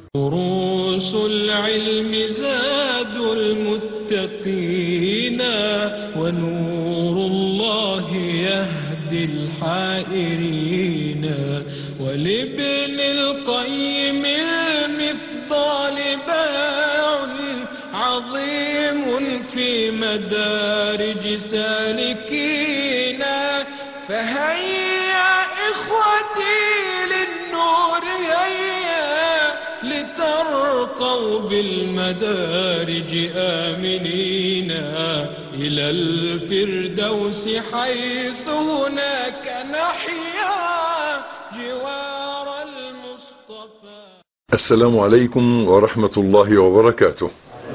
دروس العلم زاد المتقين ونور الله يهدي الحائرين ولابن القيم المفضال باع عظيم في مدارج سالكين فهيا إخوتي للنور هيا لترقوا بالمدارج آمنين إلى الفردوس حيث هناك نحيا جوار المصطفى السلام عليكم ورحمة الله وبركاته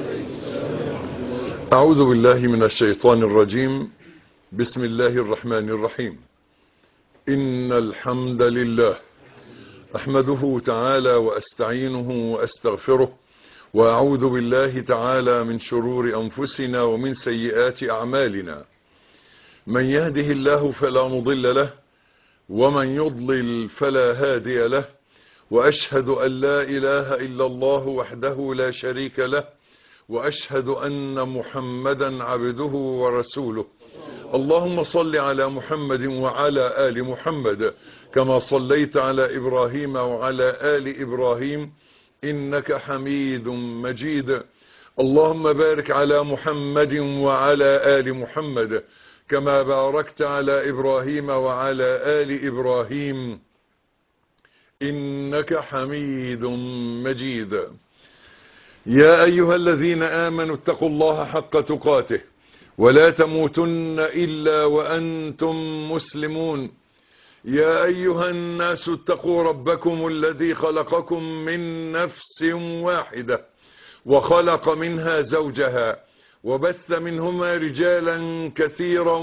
أعوذ بالله من الشيطان الرجيم بسم الله الرحمن الرحيم إن الحمد لله أحمده تعالى وأستعينه وأستغفره وأعوذ بالله تعالى من شرور أنفسنا ومن سيئات أعمالنا من يهده الله فلا مضل له ومن يضلل فلا هادي له وأشهد أن لا إله إلا الله وحده لا شريك له وأشهد أن محمدا عبده ورسوله اللهم صل على محمد وعلى آل محمد كما صليت على إبراهيم وعلى آل إبراهيم إنك حميد مجيد اللهم بارك على محمد وعلى آل محمد كما باركت على إبراهيم وعلى آل إبراهيم إنك حميد مجيد يا أيها الذين آمنوا اتقوا الله حق تقاته ولا تموتن إلا وأنتم مسلمون يا أيها الناس اتقوا ربكم الذي خلقكم من نفس واحدة وخلق منها زوجها وبث منهما رجالا كثيرا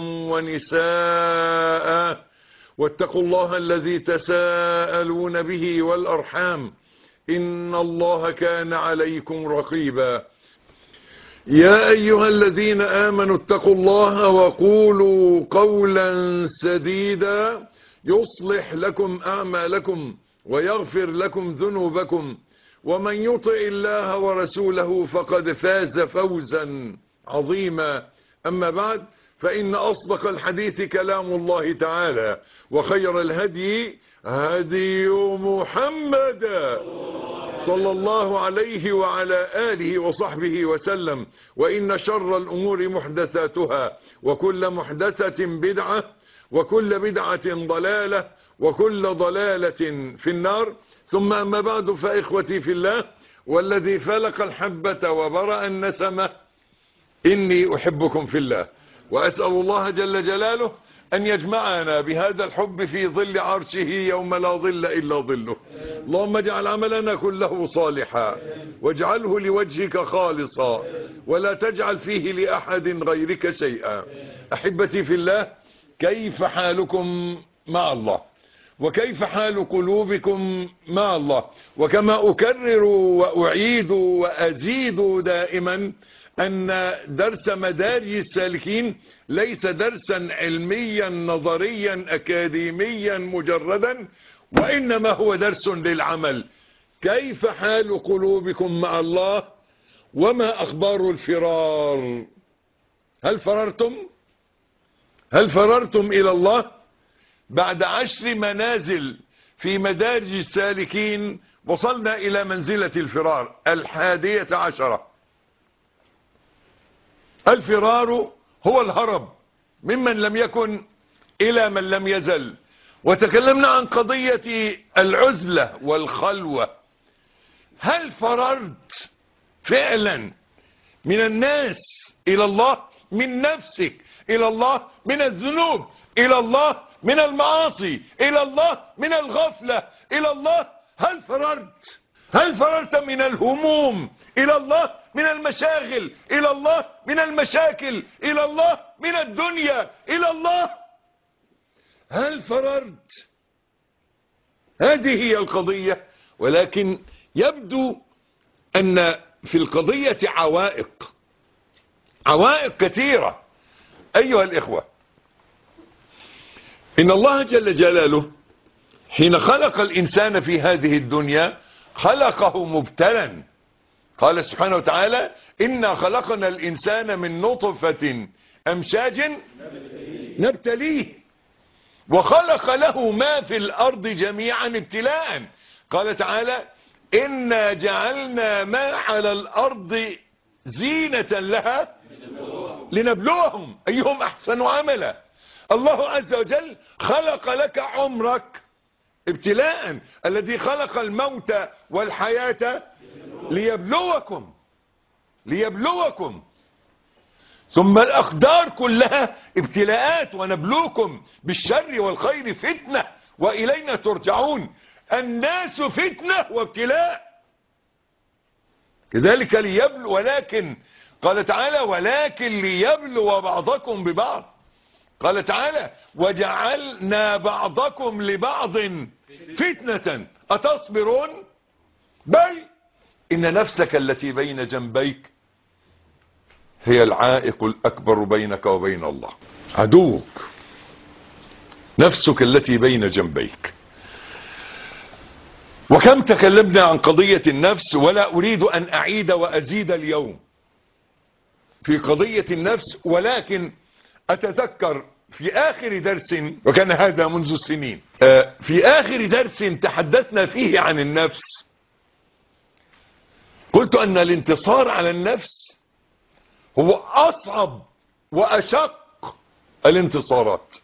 ونساء واتقوا الله الذي تساءلون به والأرحام إن الله كان عليكم رقيبا يا أيها الذين آمنوا اتقوا الله وقولوا قولا سديدا يصلح لكم أعمالكم ويغفر لكم ذنوبكم ومن يطع الله ورسوله فقد فاز فوزا عظيما أما بعد فإن أصدق الحديث كلام الله تعالى وخير الهدي هدي محمد صلى الله عليه وعلى آله وصحبه وسلم وإن شر الأمور محدثاتها وكل محدثة بدعة وكل بدعة ضلالة وكل ضلالة في النار ثم أما بعد فإخوتي في الله والذي فلق الحبة وبرأ النسمة إني أحبكم في الله وأسأل الله جل جلاله أن يجمعنا بهذا الحب في ظل عرشه يوم لا ظل إلا ظله اللهم اجعل عملنا كله صالحا واجعله لوجهك خالصا ولا تجعل فيه لأحد غيرك شيئا أحبتي في الله كيف حالكم مع الله وكيف حال قلوبكم مع الله وكما أكرر وأعيد وأزيد دائما أن درس مدارج السالكين ليس درسا علميا نظريا أكاديميا مجردا وإنما هو درس للعمل كيف حال قلوبكم مع الله وما أخبار الفرار هل فررتم هل فررتم إلى الله بعد عشر منازل في مدارج السالكين وصلنا إلى منزلة الفرار الحادية عشرة الفرار هو الهرب ممن لم يكن إلى من لم يزل وتكلمنا عن قضية العزلة والخلوة هل فررت فعلا من الناس إلى الله من نفسك إلى الله من الذنوب إلى الله من المعاصي إلى الله من الغفلة إلى الله هل فررت هل فررت من الهموم إلى الله من المشاغل إلى الله من المشاكل إلى الله من الدنيا إلى الله هل فررت هذه هي القضية ولكن يبدو أن في القضية عوائق عوائق كثيرة أيها الإخوة إن الله جل جلاله حين خلق الإنسان في هذه الدنيا خلقه مبتلا قال سبحانه وتعالى إنا خلقنا الإنسان من نطفة أمشاج نبتليه وخلق له ما في الأرض جميعا ابتلاء قال تعالى إنا جعلنا ما على الأرض زينة لها لنبلوهم أيهم أحسن عملا الله عز وجل خلق لك عمرك ابتلاء الذي خلق الموت والحياة ليبلوكم ليبلوكم ثم الأقدار كلها ابتلاءات ونبلوكم بالشر والخير فتنة وإلينا ترجعون الناس فتنة وابتلاء كذلك ليبلو ولكن قال تعالى ولكن ليبلو بعضكم ببعض قال تعالى وجعلنا بعضكم لبعض فتنة أتصبرون بل إن نفسك التي بين جنبيك هي العائق الأكبر بينك وبين الله عدوك نفسك التي بين جنبيك وكم تكلمنا عن قضية النفس ولا أريد أن أعيد وأزيد اليوم في قضية النفس ولكن أتذكر في آخر درس وكان هذا منذ السنين في آخر درس تحدثنا فيه عن النفس قلت أن الانتصار على النفس هو أصعب وأشق الانتصارات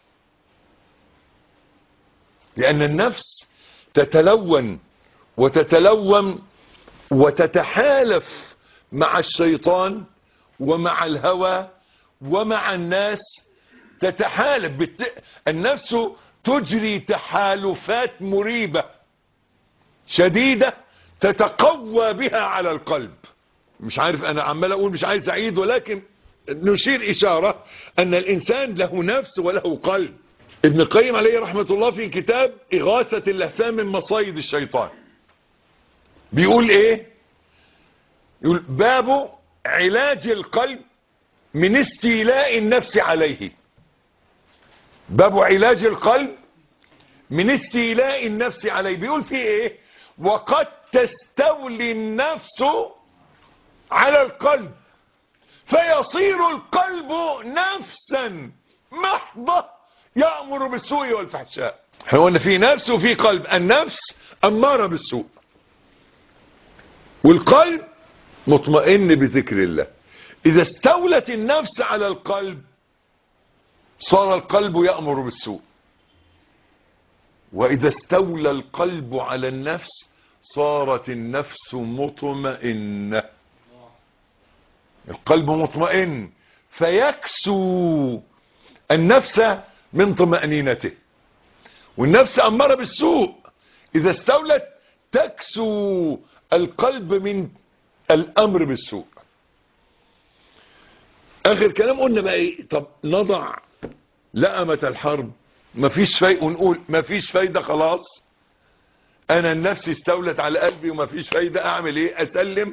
لأن النفس تتلون وتتلوم وتتحالف مع الشيطان ومع الهوى ومع الناس تتحالف بالت... النفس تجري تحالفات مريبة شديدة تتقوى بها على القلب مش عارف انا عمال اقول مش عايز اعيد ولكن نشير اشارة ان الانسان له نفس وله قلب ابن القيم عليه رحمة الله في كتاب اغاثة اللهفان من مصايد الشيطان بيقول ايه يقول باب علاج القلب من استيلاء النفس عليه باب علاج القلب من استيلاء النفس عليه بيقول فيه ايه وقد تستولي النفس على القلب فيصير القلب نفسا محضة يأمر بالسوء والفحشاء احنا قلنا في نفس وفي قلب النفس أمارة بالسوء والقلب مطمئن بذكر الله إذا استولت النفس على القلب صار القلب يأمر بالسوء وإذا استولى القلب على النفس صارت النفس مطمئنة القلب مطمئن فيكسو النفس من طمأنينته والنفس أمارة بالسوء إذا استولت تكسو القلب من الأمر بالسوء آخر كلام قلنا بقى إيه طب نضع لأمة الحرب مفيش فايدة ونقول مفيش فايدة خلاص أنا النفس استولت على قلبي ومفيش فايدة أعمل إيه أسلم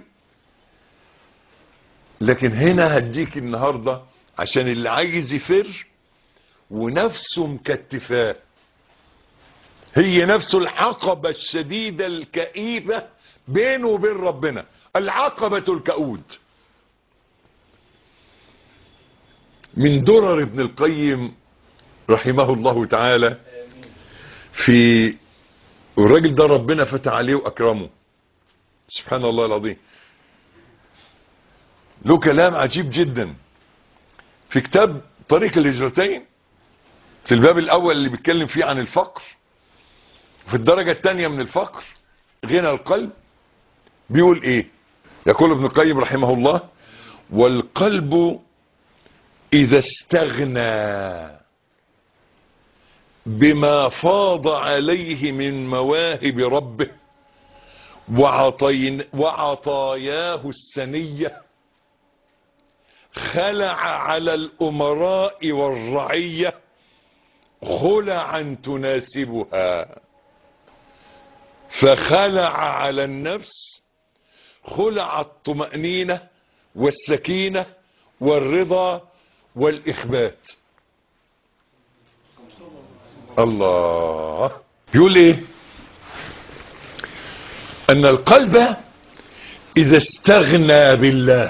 لكن هنا هديك النهاردة عشان اللي عايز يفر ونفسه مكتفاه هي نفس العقبة الشديدة الكئيبة بينه وبين ربنا العقبة الكؤود من درر ابن القيم رحمه الله تعالى في الراجل ده ربنا فتح عليه واكرمه سبحان الله العظيم له كلام عجيب جدا في كتاب طريق الهجرتين في الباب الاول اللي بيتكلم فيه عن الفقر في الدرجة الثانية من الفقر غنى القلب بيقول ايه يقول ابن القيم رحمه الله والقلب اذا استغنى بما فاض عليه من مواهب ربه وعطين وعطاياه السنية خلع على الأمراء والرعية خلعا تناسبها فخلع على النفس خلع الطمأنينة والسكينة والرضا والإخبات الله يقول ايه ان القلب اذا استغنى بالله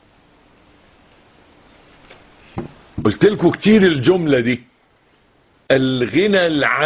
قلت لكم كتير الجملة دي الغنى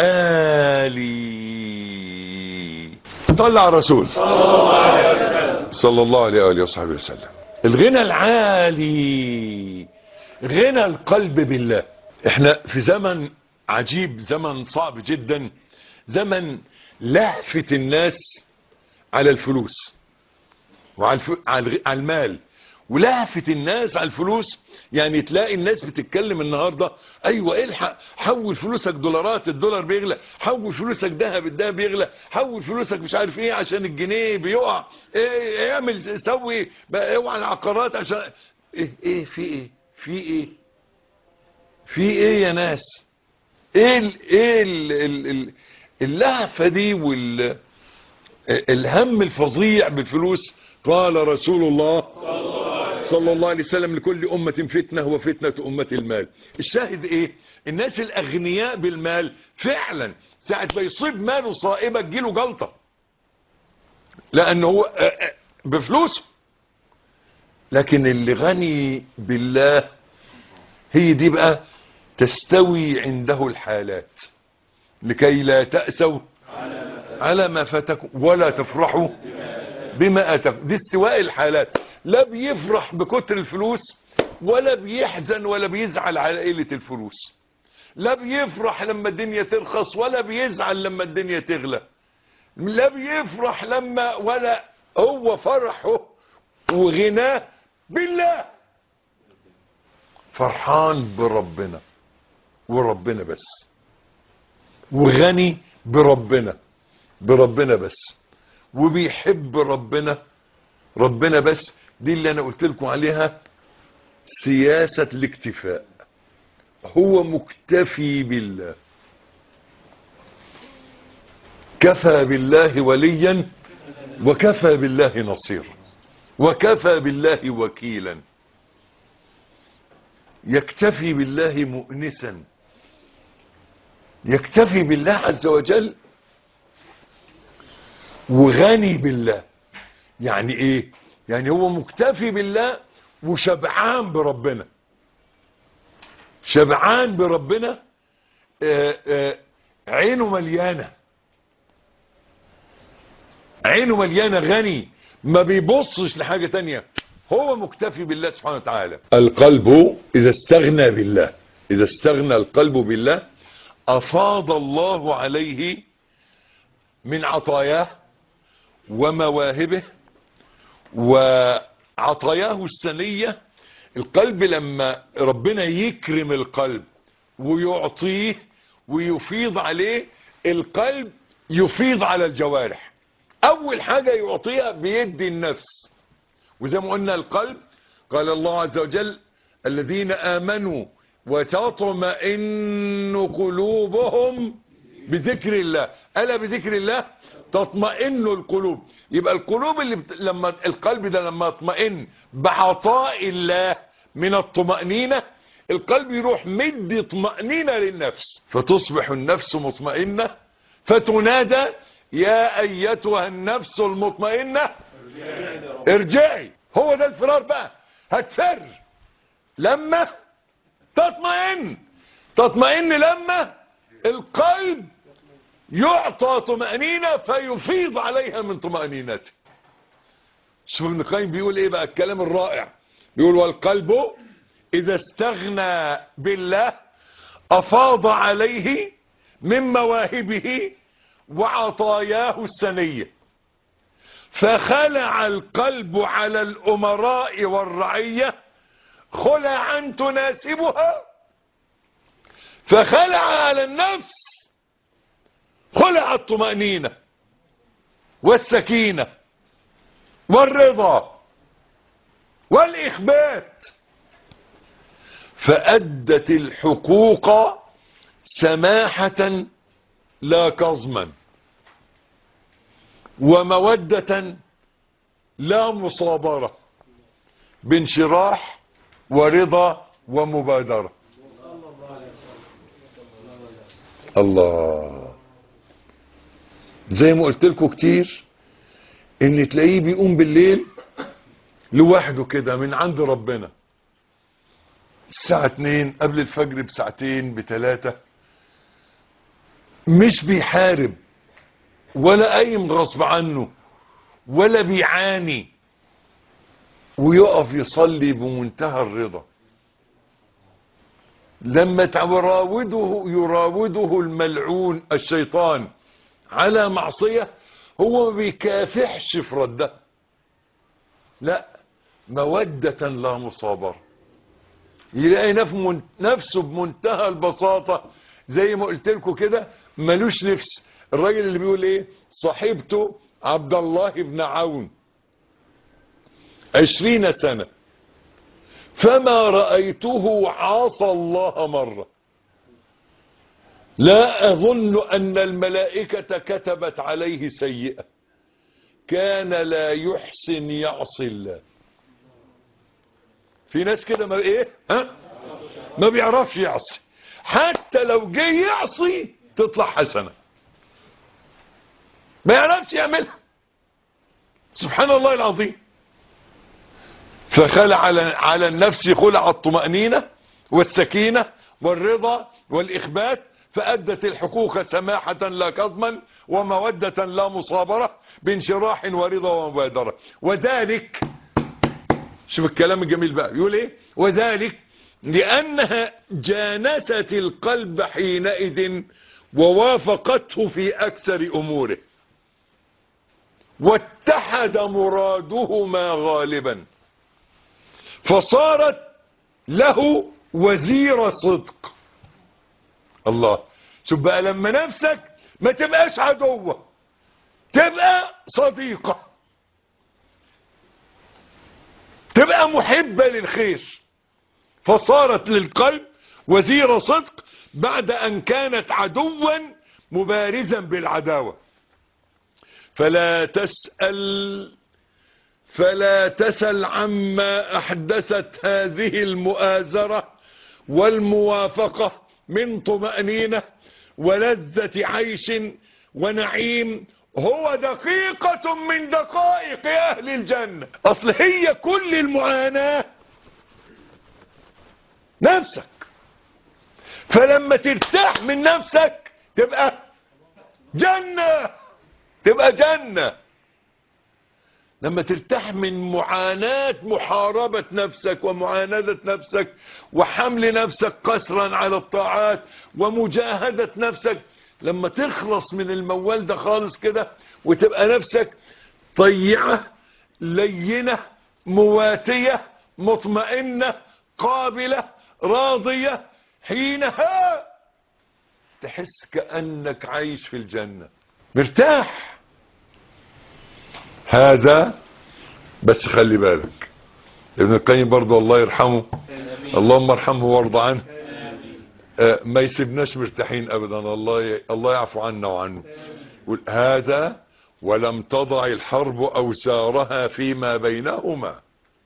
العالي صلى على الرسول صلى الله عليه وآله وصحبه وسلم الغنى العالي غنى القلب بالله احنا في زمن عجيب زمن صعب جدا زمن لهفة الناس على الفلوس وعلى الف... على الغ- على المال ولهفة الناس على الفلوس يعني تلاقي الناس بتتكلم النهاردة ايوه الحق حول فلوسك دولارات الدولار بيغلى حول فلوسك ذهب الذهب بيغلى حول فلوسك مش عارف ايه عشان الجنيه بيقع ايه اعمل سوي بقى اوعى العقارات عشان ايه ايه في ايه في ايه في ايه يا ناس ايه ال ايه ال ال ال اللهفة دي وال الهم الفظيع بالفلوس قال رسول الله صلى الله عليه وسلم لكل أمة فتنة وفتنة أمة المال الشاهد ايه الناس الاغنياء بالمال فعلا ساعة ما يصيب ماله صائبة تجيله جلطة لانه هو آه، آه، بفلوسه لكن اللي غني بالله هي دي بقى تستوي عنده الحالات لكي لا تأسوا على ما فاتكم ولا تفرحوا بما اتاكم دي استواء الحالات لا بيفرح بكتر الفلوس ولا بيحزن ولا بيزعل على قلة الفلوس لا بيفرح لما الدنيا ترخص ولا بيزعل لما الدنيا تغلى لا بيفرح لما ولا هو فرحه وغناه بالله فرحان بربنا وربنا بس وغني بربنا بربنا بس وبيحب ربنا ربنا بس دي اللي انا قلت لكم عليها سياسة الاكتفاء هو مكتفي بالله كفى بالله وليا وكفى بالله نصيرا وكفى بالله وكيلا يكتفي بالله مؤنسا يكتفي بالله عز وجل وغني بالله يعني ايه يعني هو مكتفي بالله وشبعان بربنا شبعان بربنا آه، آه، عينه مليانة عينه مليانة غني ما بيبصش لحاجة تانية هو مكتفي بالله سبحانه وتعالى القلب إذا استغنى بالله إذا استغنى القلب بالله أفاض الله عليه من عطاياه ومواهبه وعطاياه السنية القلب لما ربنا يكرم القلب ويعطيه ويفيض عليه القلب يفيض على الجوارح اول حاجة يعطيها بيدي النفس وزي ما قلنا القلب قال الله عز وجل الذين امنوا وتطمئن قلوبهم بذكر الله الا بذكر الله تطمئن القلوب يبقى القلوب اللي بت... لما القلب ده لما يطمئن بعطاء الله من الطمأنينة القلب يروح مدي طمأنينة للنفس فتصبح النفس مطمئنة فتنادى يا ايتها النفس المطمئنة ارجعي هو ده الفرار بقى هتفر لما تطمئن تطمئن لما القلب يعطى طمأنينة فيفيض عليها من طمأنينته شوف ابن القيم بيقول ايه بقى الكلام الرائع بيقول والقلب اذا استغنى بالله افاض عليه من مواهبه وعطاياه السنية فخلع القلب على الامراء والرعية خلعا تناسبها فخلع على النفس خلع الطمأنينة والسكينة والرضا والإخبات فأدت الحقوق سماحة لا كظما ومودة لا مصابرة بانشراح ورضا ومبادرة الله زي ما قلت لكم كتير ان تلاقيه بيقوم بالليل لوحده كده من عند ربنا الساعة اتنين قبل الفجر بساعتين بتلاتة مش بيحارب ولا قايم غصب عنه ولا بيعاني ويقف يصلي بمنتهى الرضا لما تراوده يراوده الملعون الشيطان على معصية هو ما بيكافحش في ردها لا مودة لا مصابرة يلاقي نف- نفسه بمنتهى البساطة زي ما قلت لكم كده ملوش نفس الراجل اللي بيقول ايه صاحبته عبد الله بن عون عشرين سنة فما رأيته عاصى الله مرة لا أظن أن الملائكة كتبت عليه سيئة كان لا يحسن يعصي الله في ناس كده ما ايه ها ما بيعرفش يعصي حتى لو جه يعصي تطلع حسنة ما يعرفش يعملها سبحان الله العظيم فخلع على على النفس خلع الطمأنينة والسكينة والرضا والإخبات فأدت الحقوق سماحة لا كظما ومودة لا مصابرة بانشراح ورضا ومبادرة وذلك شوف الكلام الجميل بقى يقول ايه وذلك لأنها جانست القلب حينئذ ووافقته في أكثر أموره واتحد مرادهما غالبا فصارت له وزير صدق الله شوف بقى لما نفسك ما تبقاش عدوة تبقى صديقة تبقى محبة للخير فصارت للقلب وزير صدق بعد أن كانت عدوا مبارزا بالعداوة فلا تسأل فلا تسل عما أحدثت هذه المؤازرة والموافقة من طمأنينة ولذة عيش ونعيم هو دقيقة من دقائق أهل الجنة أصل هي كل المعاناة نفسك فلما ترتاح من نفسك تبقى جنة تبقى جنة لما ترتاح من معاناة محاربة نفسك ومعاندة نفسك وحمل نفسك قسرا على الطاعات ومجاهدة نفسك لما تخلص من الموال ده خالص كده وتبقى نفسك طيعة لينة مواتية مطمئنة قابلة راضية حينها تحس كأنك عايش في الجنة مرتاح هذا بس خلي بالك ابن القيم برضه الله يرحمه اللهم ارحمه وارضى عنه آه، ما يسيبناش مرتاحين ابدا الله ي... الله يعفو عنا وعنه يقول هذا ولم تضع الحرب اوسارها فيما بينهما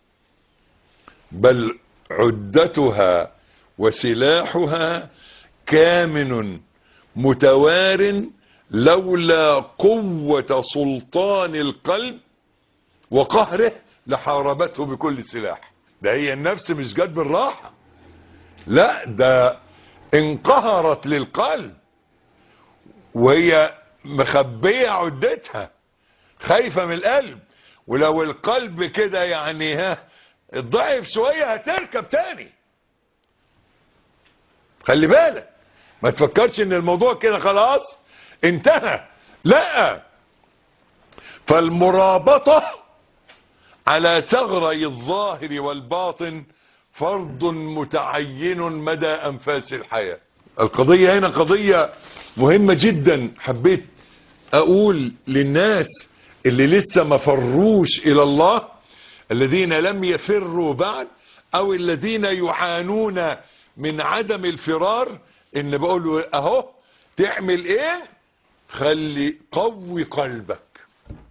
بل عدتها وسلاحها كامن متوار لولا قوة سلطان القلب وقهره لحاربته بكل سلاح ده هي النفس مش جت بالراحة لا ده انقهرت للقلب وهي مخبية عدتها خايفة من القلب ولو القلب كده يعني ها ضعف شوية هتركب تاني خلي بالك ما تفكرش ان الموضوع كده خلاص انتهى لا فالمرابطة على ثغري الظاهر والباطن فرض متعين مدى أنفاس الحياة القضية هنا قضية مهمة جدا حبيت أقول للناس اللي لسه ما فروش إلى الله الذين لم يفروا بعد أو الذين يعانون من عدم الفرار إن بقول أهو تعمل إيه خلي قوي قلبك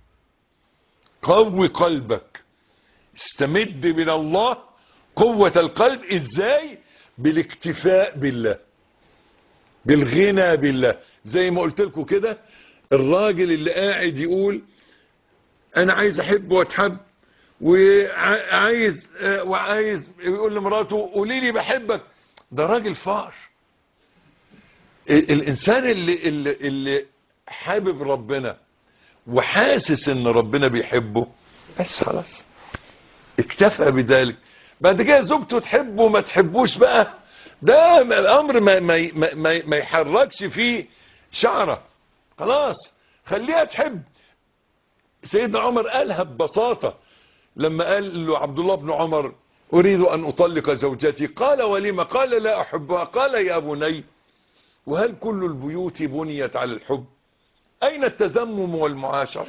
قوي قلبك استمد من الله قوة القلب ازاي بالاكتفاء بالله بالغنى بالله زي ما قلت لكم كده الراجل اللي قاعد يقول انا عايز احب واتحب وعايز آه، وعايز يقول لمراته قولي لي بحبك ده راجل فار ال- الانسان اللي اللي اللي حابب ربنا وحاسس ان ربنا بيحبه بس خلاص اكتفى بذلك بعد كده زوجته تحبه ما تحبوش بقى ده الامر ما ما ما, ما, ما يحركش فيه شعره خلاص خليها تحب سيدنا عمر قالها ببساطة لما قال له عبد الله بن عمر أريد أن أطلق زوجتي قال ولما قال لا أحبها قال يا بني وهل كل البيوت بنيت على الحب أين التذمم والمعاشرة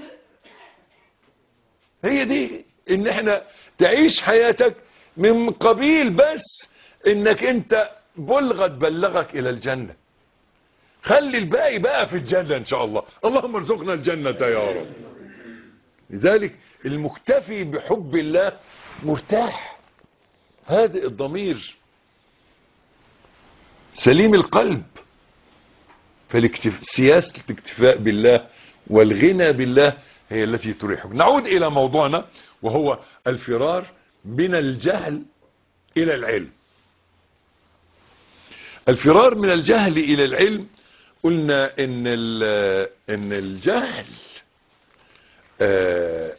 هي دي ان احنا تعيش حياتك من قبيل بس انك انت بلغت بلغك الى الجنة خلي الباقي بقى في الجنة ان شاء الله اللهم ارزقنا الجنة يا رب لذلك المكتفي بحب الله مرتاح هادئ الضمير سليم القلب فسياسة الاكتفاء بالله والغنى بالله هي التي تريحك نعود إلى موضوعنا وهو الفرار من الجهل إلى العلم الفرار من الجهل إلى العلم قلنا إن, ال- إن الجهل آه،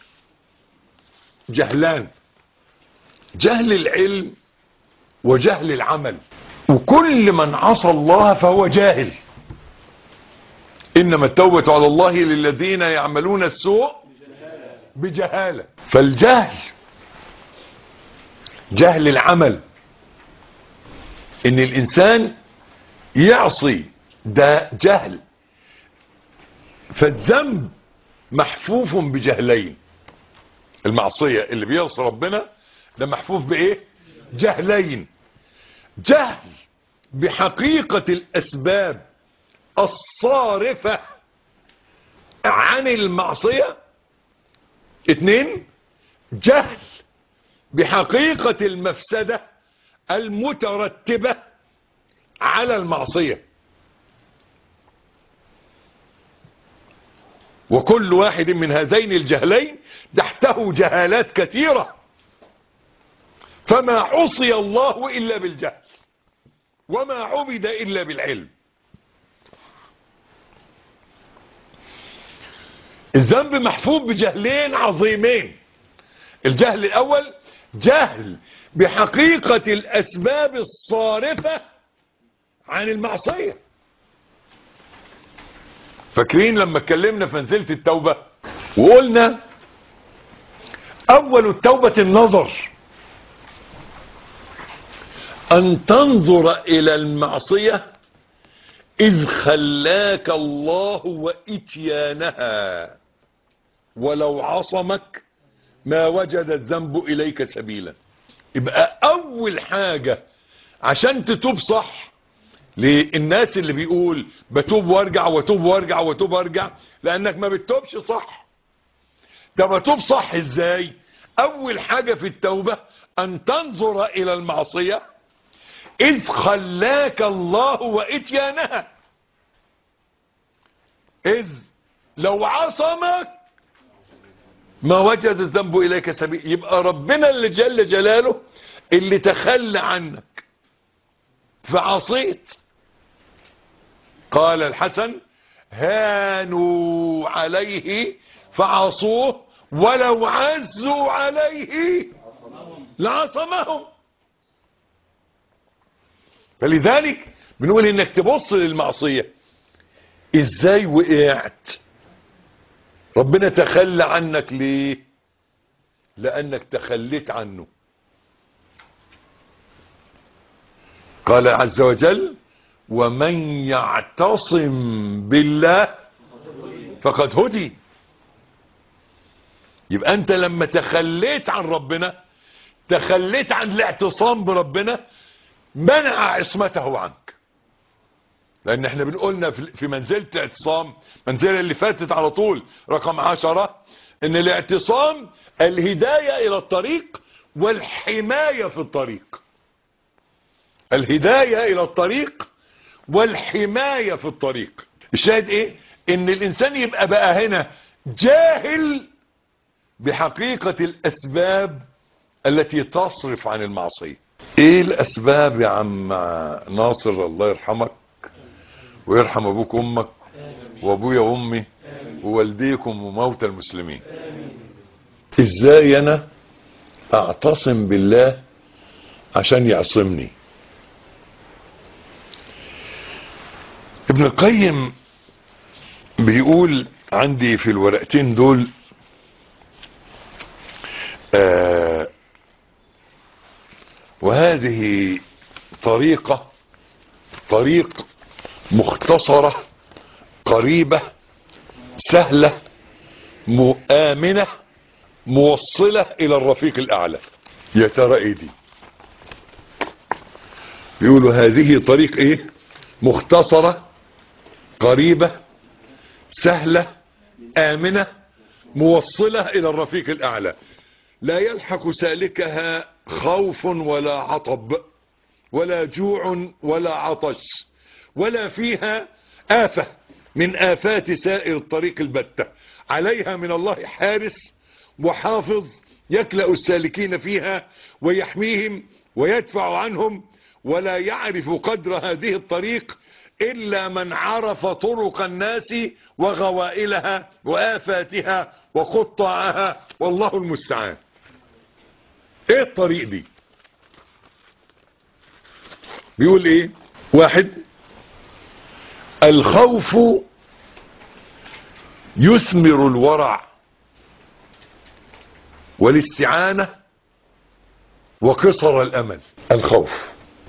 جهلان جهل العلم وجهل العمل وكل من عصى الله فهو جاهل إنما التوبة على الله للذين يعملون السوء بجهالة فالجهل جهل العمل إن الإنسان يعصي ده جهل فالذنب محفوف بجهلين المعصية اللي بيعصي ربنا ده محفوف بإيه جهلين جهل بحقيقة الأسباب الصارفة عن المعصية اتنين جهل بحقيقة المفسدة المترتبة على المعصية وكل واحد من هذين الجهلين تحته جهالات كثيرة فما عصي الله إلا بالجهل وما عبد إلا بالعلم الذنب محفوف بجهلين عظيمين الجهل الأول جهل بحقيقة الأسباب الصارفة عن المعصية فاكرين لما اتكلمنا في منزلة التوبة وقلنا أول التوبة النظر أن تنظر إلى المعصية إذ خلاك الله وإتيانها ولو عصمك ما وجد الذنب إليك سبيلا يبقى أول حاجة عشان تتوب صح للناس اللي بيقول بتوب وارجع وتوب وارجع وتوب وارجع لأنك ما بتتوبش صح طب اتوب صح ازاي اول حاجة في التوبة ان تنظر الى المعصية اذ خلاك الله واتيانها اذ لو عصمك ما وجد الذنب اليك سبيل يبقى ربنا اللي جل جلاله اللي تخلى عنك فعصيت قال الحسن هانوا عليه فعصوه ولو عزوا عليه لعصمهم فلذلك بنقول انك تبص للمعصية ازاي وقعت ربنا تخلى عنك ليه لانك تخليت عنه قال عز وجل ومن يعتصم بالله فقد هدي يبقى انت لما تخليت عن ربنا تخليت عن الاعتصام بربنا منع عصمته عنك لان احنا بنقولنا في في منزلة الاعتصام منزلة اللي فاتت على طول رقم عشرة ان الاعتصام الهداية الى الطريق والحماية في الطريق الهداية الى الطريق والحماية في الطريق الشاهد ايه ان الانسان يبقى بقى هنا جاهل بحقيقة الأسباب التي تصرف عن المعصية ايه الأسباب يا عم ناصر الله يرحمك ويرحم أبوك وأمك وأبويا وأمي ووالديكم وموتى المسلمين ازاي أنا أعتصم بالله عشان يعصمني ابن القيم بيقول عندي في الورقتين دول آه وهذه طريقة طريق مختصرة قريبة سهلة مؤمنة موصلة إلى الرفيق الأعلى يا ترى إيه دي بيقولوا هذه طريق إيه مختصرة قريبة سهلة آمنة موصلة إلى الرفيق الأعلى لا يلحق سالكها خوف ولا عطب ولا جوع ولا عطش ولا فيها آفة من آفات سائر الطريق البتة عليها من الله حارس وحافظ يكلأ السالكين فيها ويحميهم ويدفع عنهم ولا يعرف قدر هذه الطريق إلا من عرف طرق الناس وغوائلها وآفاتها وقطعها والله المستعان ايه الطريق دي بيقول ايه واحد الخوف يثمر الورع والاستعانة وقصر الامل الخوف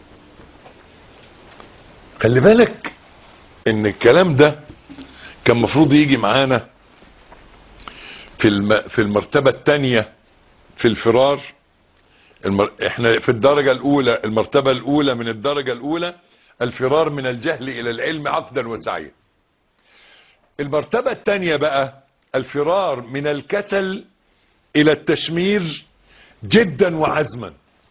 خلي بالك ان الكلام ده كان مفروض يجي معانا في الم... في المرتبة الثانية في الفرار المر... احنا في الدرجة الاولى المرتبة الاولى من الدرجة الاولى الفرار من الجهل الى العلم عقدا وسعيا المرتبة الثانية بقى الفرار من الكسل الى التشمير جدا وعزما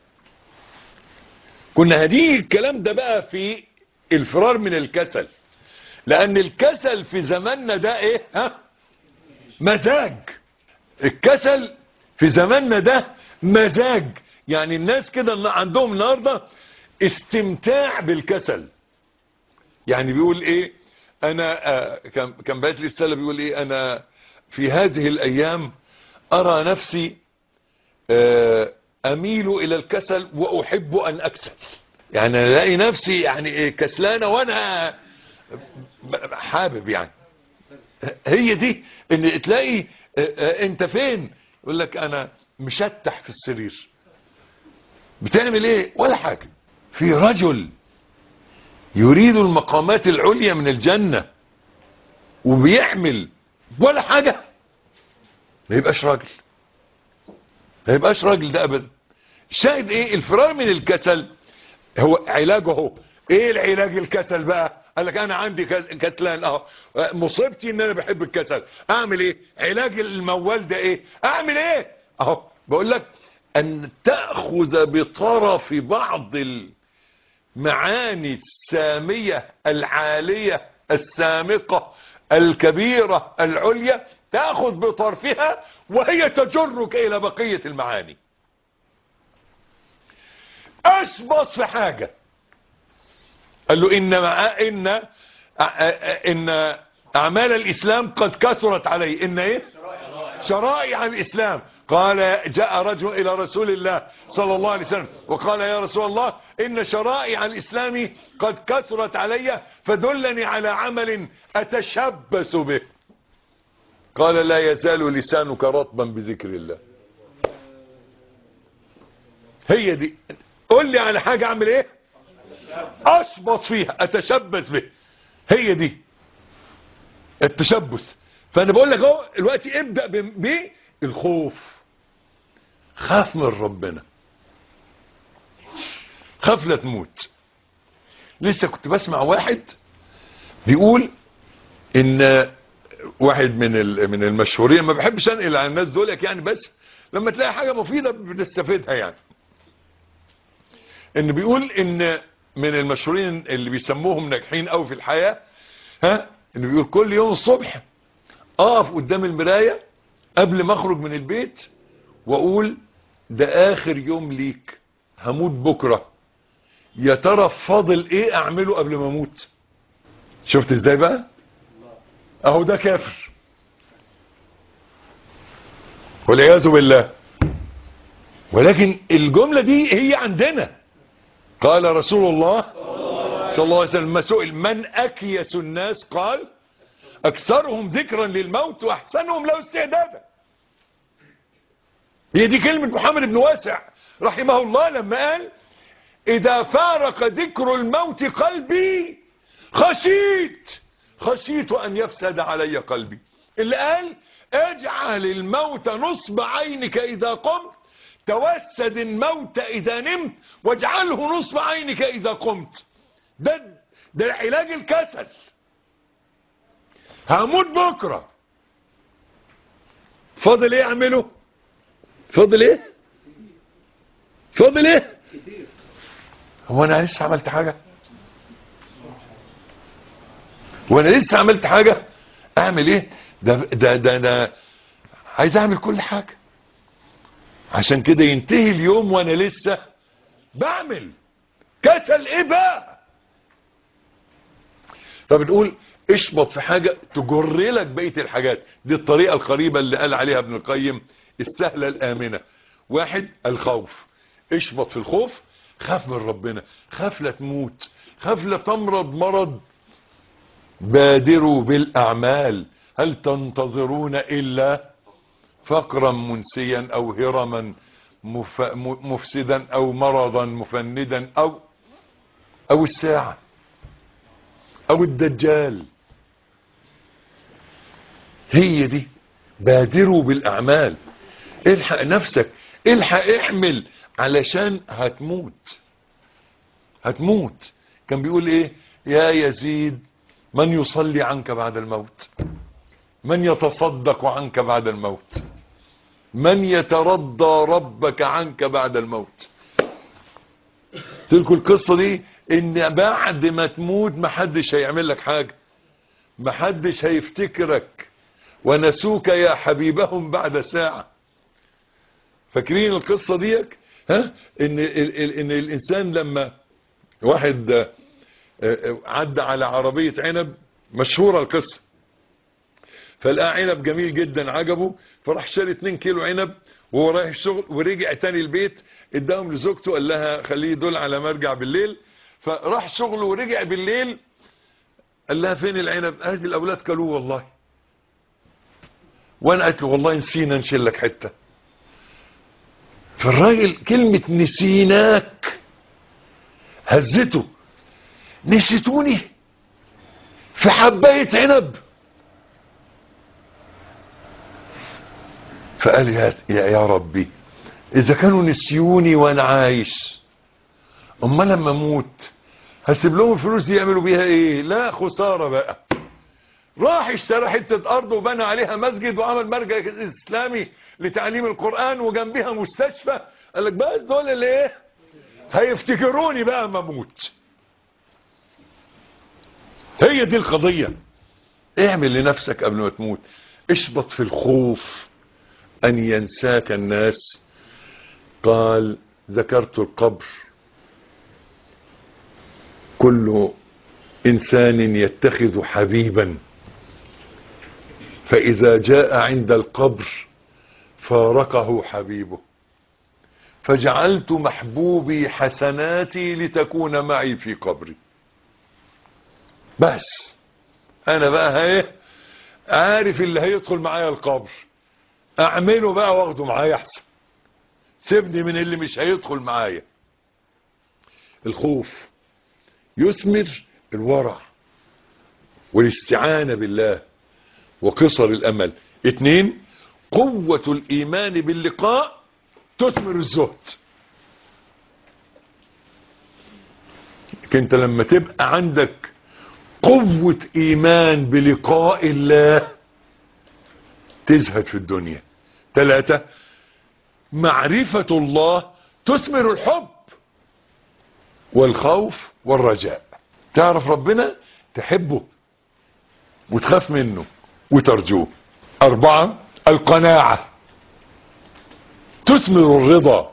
كنا هديه الكلام ده بقى في الفرار من الكسل لان الكسل في زماننا ده ايه ها مزاج الكسل في زماننا ده مزاج يعني الناس كده عندهم النهارده استمتاع بالكسل يعني بيقول ايه انا آه كان كان باعت لي رساله بيقول ايه انا في هذه الايام ارى نفسي آه اميل الى الكسل واحب ان اكسل يعني الاقي نفسي يعني إيه كسلانه وانا حابب يعني هي دي ان تلاقي آه آه انت فين يقول لك انا مشتح في السرير بتعمل ايه ولا حاجه في رجل يريد المقامات العليا من الجنة وبيعمل ولا حاجة ما يبقاش راجل ما يبقاش راجل ده ابدا الشاهد ايه الفرار من الكسل هو علاجه هو ايه العلاج الكسل بقى قال لك انا عندي كسلان اهو مصيبتي ان انا بحب الكسل اعمل ايه علاج الموال ده ايه اعمل ايه اهو بقول لك ان تأخذ بطرف بعض المعاني السامية العالية السامقة الكبيرة العليا تأخذ بطرفها وهي تجرك الى بقية المعاني اشبط في حاجة قال له ان مع ان ان اعمال الاسلام قد كثرت علي ان ايه شرائع الإسلام قال جاء رجل إلى رسول الله صلى الله عليه وسلم وقال يا رسول الله إن شرائع الإسلام قد كثرت علي فدلني على عمل أتشبث به قال لا يزال لسانك رطبا بذكر الله هي دي قول لي على حاجة اعمل ايه اشبط فيها اتشبث به هي دي التشبث فانا بقول لك اهو دلوقتي ابدا بالخوف خاف من ربنا خاف لا تموت لسه كنت بسمع واحد بيقول ان واحد من من المشهورين ما بحبش انقل على الناس دول يعني بس لما تلاقي حاجه مفيده بنستفيدها يعني ان بيقول ان من المشهورين اللي بيسموهم ناجحين قوي في الحياه ها انه بيقول كل يوم الصبح اقف قدام المراية قبل ما اخرج من البيت واقول ده اخر يوم ليك هموت بكرة يا ترى فاضل ايه اعمله قبل ما اموت شفت ازاي بقى اهو ده كافر والعياذ بالله ولكن الجملة دي هي عندنا قال رسول الله صلى الله عليه وسلم ما سئل من أكيس الناس قال أكثرهم ذكرا للموت وأحسنهم له استعدادا هي دي كلمة محمد بن واسع رحمه الله لما قال إذا فارق ذكر الموت قلبي خشيت خشيت أن يفسد علي قلبي اللي قال اجعل الموت نصب عينك إذا قمت توسد الموت إذا نمت واجعله نصب عينك إذا قمت ده ده علاج الكسل هموت بكرة فاضل ايه اعمله فاضل ايه فاضل ايه هو انا لسه عملت حاجة وانا لسه عملت حاجة اعمل ايه ده ده ده انا عايز اعمل كل حاجة عشان كده ينتهي اليوم وانا لسه بعمل كسل ايه بقى طب نقول اشبط في حاجة تجر لك بقية الحاجات دي الطريقة القريبة اللي قال عليها ابن القيم السهلة الآمنة واحد الخوف اشبط في الخوف خاف من ربنا خاف لا تموت خاف لا تمرض مرض بادروا بالأعمال هل تنتظرون إلا فقرا منسيا أو هرما مف... مفسدا أو مرضا مفندا أو أو الساعة أو الدجال هي دي بادروا بالأعمال الحق نفسك الحق احمل علشان هتموت هتموت كان بيقول ايه يا يزيد من يصلي عنك بعد الموت من يتصدق عنك بعد الموت من يترضى ربك عنك بعد الموت تلكوا القصة دي ان بعد ما تموت محدش هيعمل لك حاجة محدش هيفتكرك ونسوك يا حبيبهم بعد ساعة فاكرين القصة ديك ها ان, ال ال ان الانسان لما واحد عدى على عربية عنب مشهورة القصة فلقى عنب جميل جدا عجبه فراح شال 2 كيلو عنب وهو رايح الشغل ورجع تاني البيت اداهم لزوجته قال لها خليه يدل على ما ارجع بالليل فراح شغله ورجع بالليل قال لها فين العنب قالت الاولاد كلوه والله وانا قلت له والله نسينا نشيل لك حته فالراجل كلمه نسيناك هزته نسيتوني في حبايه عنب فقال يا, يا, يا ربي اذا كانوا نسيوني وانا عايش اما لما اموت هسيب لهم الفلوس دي يعملوا بيها ايه لا خسارة بقى راح اشترى حتة ارض وبنى عليها مسجد وعمل مرجع اسلامي لتعليم القرآن وجنبها مستشفى قال لك بس دول اللي ايه هيفتكروني بقى ما اموت هي دي القضية اعمل لنفسك قبل ما تموت اشبط في الخوف ان ينساك الناس قال ذكرت القبر كل انسان يتخذ حبيبا فاذا جاء عند القبر فارقه حبيبه فجعلت محبوبي حسناتي لتكون معي في قبري بس انا بقى ايه عارف اللي هيدخل معايا القبر اعمله بقى واخده معايا احسن سيبني من اللي مش هيدخل معايا الخوف يثمر الورع والاستعانة بالله وقصر الامل اتنين قوة الايمان باللقاء تثمر الزهد انت لما تبقى عندك قوة ايمان بلقاء الله تزهد في الدنيا ثلاثة معرفة الله تثمر الحب والخوف والرجاء تعرف ربنا تحبه وتخاف منه وترجوه أربعة القناعة تثمر الرضا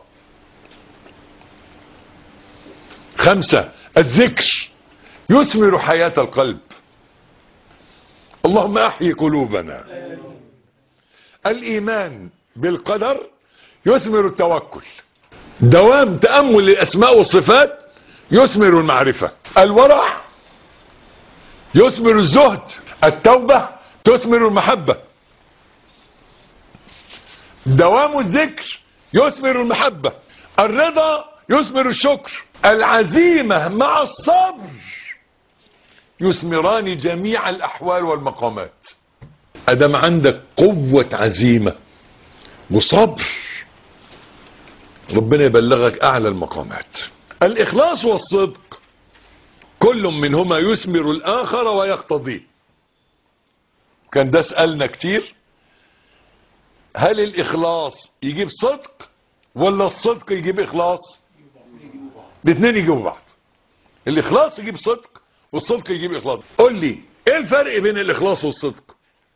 خمسة الذكر يثمر حياة القلب اللهم احيي قلوبنا الايمان بالقدر يثمر التوكل دوام تأمل الاسماء والصفات يثمر المعرفة الورع يثمر الزهد التوبة تثمر المحبة دوام الذكر يثمر المحبة الرضا يثمر الشكر العزيمة مع الصبر يثمران جميع الأحوال والمقامات أدم عندك قوة عزيمة وصبر ربنا يبلغك أعلى المقامات الإخلاص والصدق كل منهما يثمر الآخر ويقتضيه كان ده سألنا كتير هل الإخلاص يجيب صدق ولا الصدق يجيب إخلاص الاثنين يجيبوا بعض الإخلاص يجيب صدق والصدق يجيب إخلاص قول لي ايه الفرق بين الإخلاص والصدق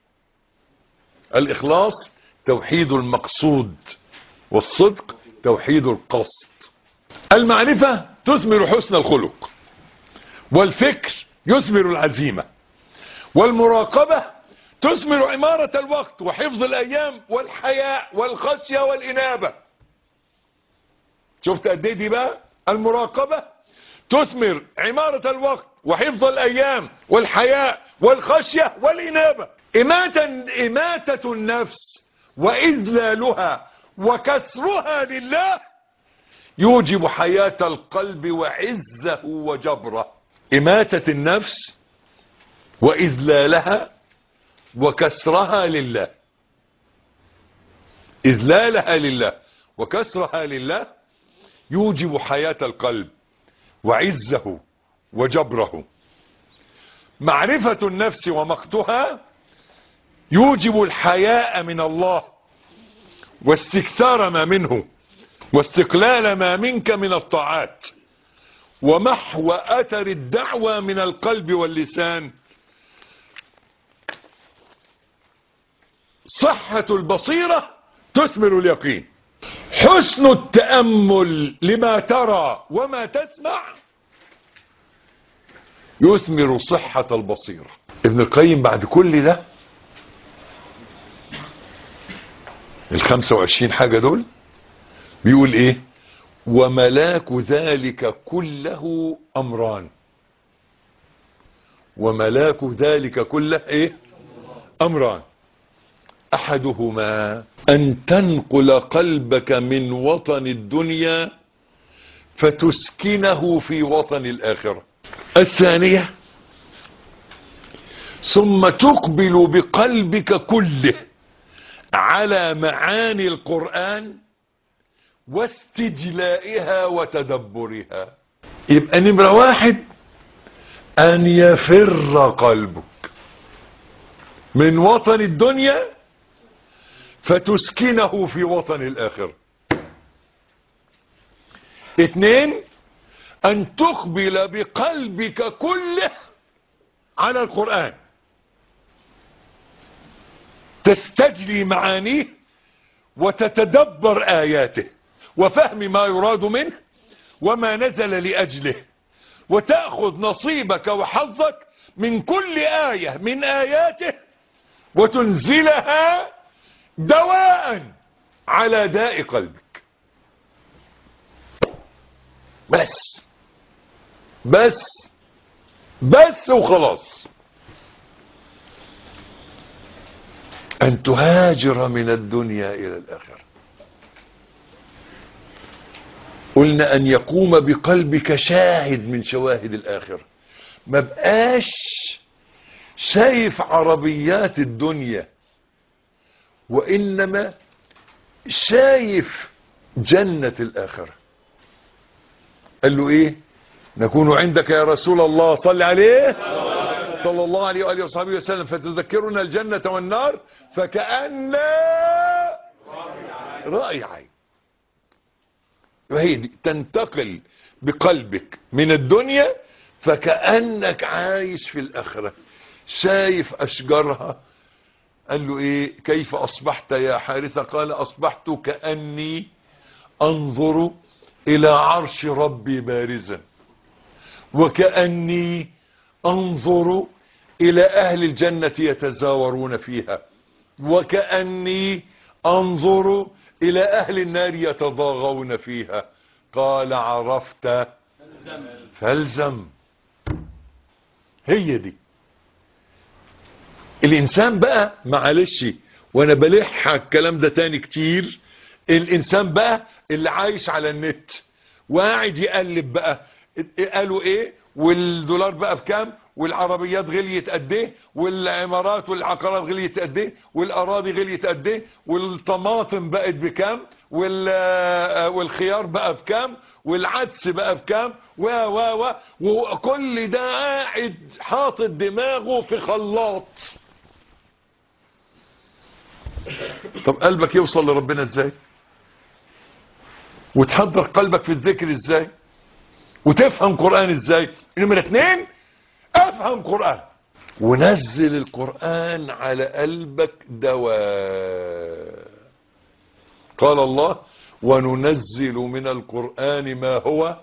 الإخلاص توحيد المقصود والصدق توحيد القصد المعرفة تثمر حسن الخلق والفكر يثمر العزيمة والمراقبة تثمر عمارة الوقت وحفظ الأيام والحياء والخشية والإنابة شفت قد ايه دي بقى المراقبة تثمر عمارة الوقت وحفظ الأيام والحياء والخشية والإنابة إماتة, إماتة النفس وإذلالها وكسرها لله يوجب حياة القلب وعزه وجبره إماتة النفس وإذلالها وكسرها لله إذلالها لله وكسرها لله يوجب حياة القلب وعزه وجبره معرفة النفس ومقتها يوجب الحياء من الله واستكثار ما منه واستقلال ما منك من الطاعات ومحو أثر الدعوة من القلب واللسان صحة البصيرة تثمر اليقين حسن التأمل لما ترى وما تسمع يثمر صحة البصيرة ابن القيم بعد كل ده الخمسة وعشرين حاجة دول بيقول ايه وملاك ذلك كله امران وملاك ذلك كله ايه امران احدهما ان تنقل قلبك من وطن الدنيا فتسكنه في وطن الاخره الثانيه ثم تقبل بقلبك كله على معاني القران واستجلائها وتدبرها يبقى نمرة واحد ان يفر قلبك من وطن الدنيا فتسكنه في وطن الاخرة اتنين ان تقبل بقلبك كله على القرآن تستجلي معانيه وتتدبر آياته وفهم ما يراد منه وما نزل لأجله وتأخذ نصيبك وحظك من كل آية من آياته وتنزلها دواء على داء قلبك بس بس بس وخلاص أن تهاجر من الدنيا إلى الآخرة قلنا أن يقوم بقلبك شاهد من شواهد الآخرة ما بقاش شايف عربيات الدنيا وإنما شايف جنة الآخرة قال له إيه نكون عندك يا رسول الله صل عليه صلى الله عليه وآله وصحبه وسلم فتذكرنا الجنة والنار فكأن رأي عين وهي دي تنتقل بقلبك من الدنيا فكأنك عايش في الآخرة شايف أشجارها قال له ايه كيف اصبحت يا حارثة قال اصبحت كأني انظر الى عرش ربي بارزا وكأني انظر الى اهل الجنة يتزاورون فيها وكأني انظر الى اهل النار يتضاغون فيها قال عرفت فالزم هي دي الانسان بقى معلش وانا بلح الكلام ده تاني كتير الانسان بقى اللي عايش على النت وقاعد يقلب بقى قالوا ايه والدولار بقى بكام والعربيات غليت قد ايه والعمارات والعقارات غليت قد ايه والاراضي غليت قد ايه والطماطم بقت بكام وال- والخيار بقى بكام والعدس بقى بكام و و و وكل ده قاعد حاطط دماغه في خلاط طب قلبك يوصل لربنا ازاي وتحضر قلبك في الذكر ازاي وتفهم قرآن ازاي نمرة اتنين افهم قرآن ونزل القرآن على قلبك دواء قال الله وننزل من القرآن ما هو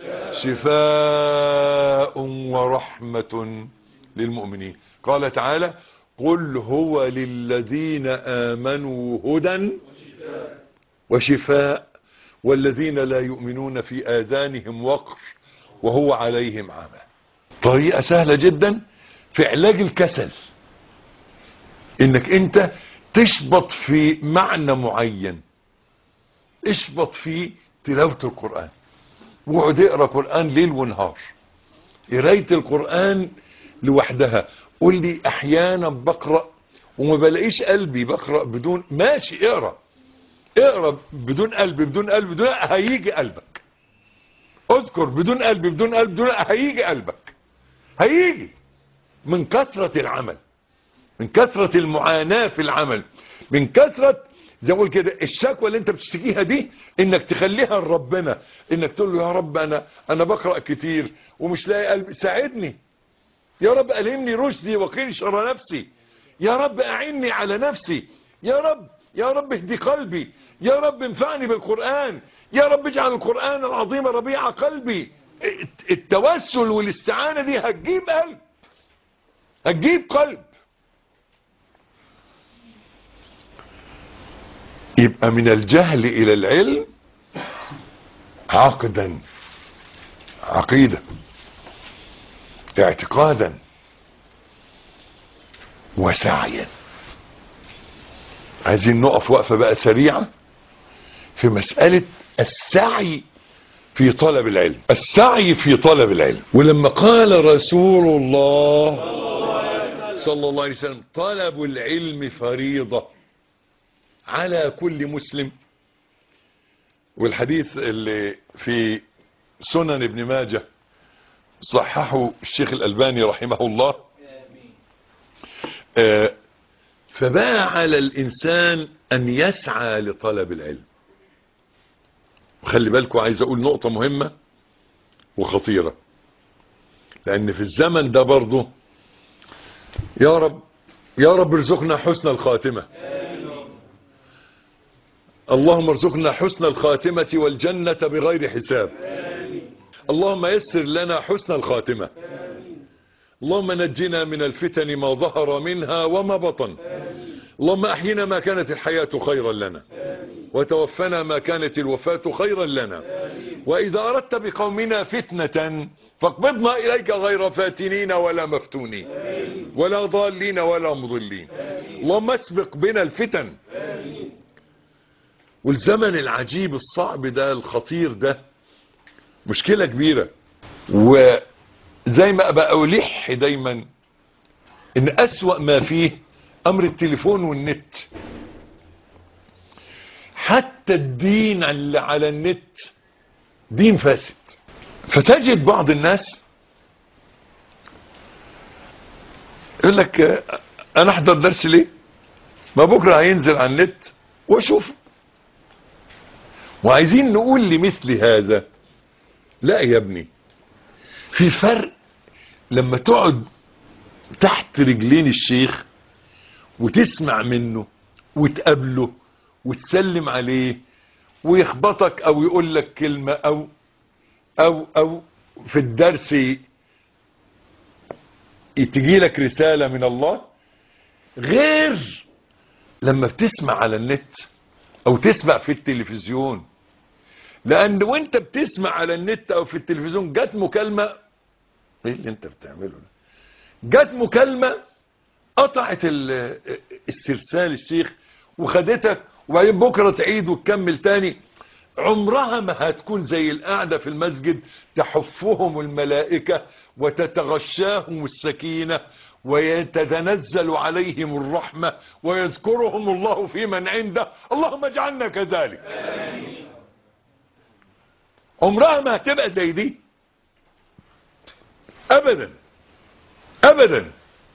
شفاء ورحمة للمؤمنين قال تعالى قل هو للذين آمنوا هدى وشفاء والذين لا يؤمنون في آذانهم وقر وهو عليهم عمى طريقة سهلة جدا في علاج الكسل انك انت تشبط في معنى معين اشبط في تلاوة القرآن واقعد اقرا قرآن ليل ونهار قراية القرآن لوحدها قول لي احيانا بقرأ وما بلاقيش قلبي بقرأ بدون ماشي اقرأ اقرا بدون قلب بدون قلب بدون هيجي قلبك اذكر بدون قلب بدون قلب بدون هيجي قلبك هيجي من كثرة العمل من كثرة المعاناة في العمل من كثرة زي ما اقول كده الشكوى اللي انت بتشتكيها دي انك تخليها لربنا انك تقول له يا رب انا انا بقرا كتير ومش لاقي قلبي ساعدني يا رب ألهمني رشدي وقيل شر نفسي يا رب أعني على نفسي يا رب يا رب اهدي قلبي يا رب انفعني بالقرآن يا رب اجعل القرآن العظيم ربيع قلبي التوسل والاستعانة دي هتجيب قلب هتجيب قلب يبقى من الجهل إلى العلم عقدا عقيدة اعتقادا وسعيا عايزين نقف وقفة بقى سريعة في مسألة السعي في طلب العلم السعي في طلب العلم ولما قال رسول الله صلى الله عليه وسلم طلب العلم فريضة على كل مسلم والحديث اللي في سنن ابن ماجه صححه الشيخ الألباني رحمه الله آه، فبقى على الإنسان أن يسعى لطلب العلم وخلي بالكم عايز أقول نقطة مهمة وخطيرة لأن في الزمن ده برضه يا رب يا رب ارزقنا حسن الخاتمة اللهم ارزقنا حسن الخاتمة والجنة بغير حساب اللهم يسر لنا حسن الخاتمة اللهم نجنا من الفتن ما ظهر منها وما بطن اللهم احينا ما كانت الحياة خيرا لنا وتوفنا ما كانت الوفاة خيرا لنا وإذا أردت بقومنا فتنة فاقبضنا إليك غير فاتنين ولا مفتونين ولا ضالين ولا مضلين اللهم اسبق بنا الفتن والزمن العجيب الصعب ده الخطير ده مشكلة كبيرة وزي ما بقى ألح دايما ان أسوأ ما فيه أمر التليفون والنت حتى الدين اللي على النت دين فاسد فتجد بعض الناس يقول لك آه، انا احضر درس ليه ما بكره هينزل على النت واشوف وعايزين نقول لمثل هذا لا يا ابني في فرق لما تقعد تحت رجلين الشيخ وتسمع منه وتقابله وتسلم عليه ويخبطك او يقول لك كلمة او او او في الدرس تجي لك رسالة من الله غير لما بتسمع على النت او تسمع في التلفزيون لان وانت بتسمع على النت او في التلفزيون جت مكالمة ايه اللي انت بتعمله ده جت مكالمة قطعت ال- السرسال الشيخ وخدتك وبعدين بكرة تعيد وتكمل تاني عمرها ما هتكون زي القعدة في المسجد تحفهم الملائكة وتتغشاهم السكينة ويتنزل عليهم الرحمة ويذكرهم الله في من عنده اللهم اجعلنا كذلك عمرها ما هتبقى زي دي ابدا ابدا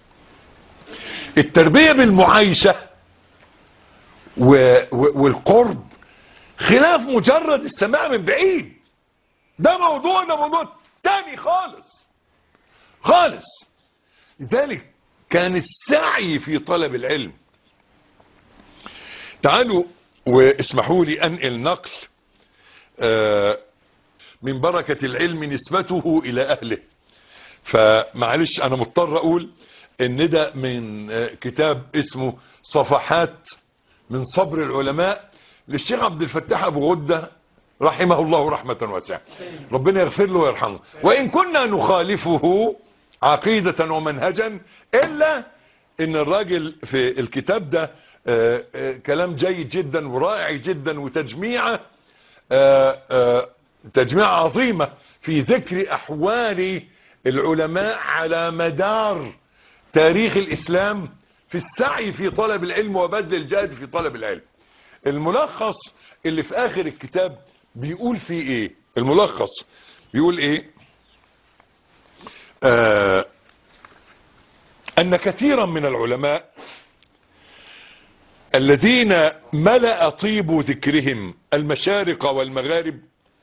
التربية بالمعايشة و... و... والقرب خلاف مجرد السماع من بعيد ده موضوع ده موضوع تاني خالص خالص لذلك كان السعي في طلب العلم تعالوا واسمحوا لي انقل نقل آه، من بركة العلم نسبته الى اهله فمعلش انا مضطر اقول ان ده من آه، كتاب اسمه صفحات من صبر العلماء للشيخ عبد الفتاح ابو غده رحمه الله رحمة واسعة ربنا يغفر له ويرحمه وان كنا نخالفه عقيدة ومنهجا الا ان الراجل في الكتاب ده آه، آه، كلام جيد جدا ورائع جدا وتجميعه آه، آه، تجميع عظيمة في ذكر أحوال العلماء على مدار تاريخ الإسلام في السعي في طلب العلم وبذل الجهد في طلب العلم الملخص اللي في آخر الكتاب بيقول فيه إيه الملخص بيقول إيه آه أن كثيرا من العلماء الذين ملأ طيب ذكرهم المشارق والمغارب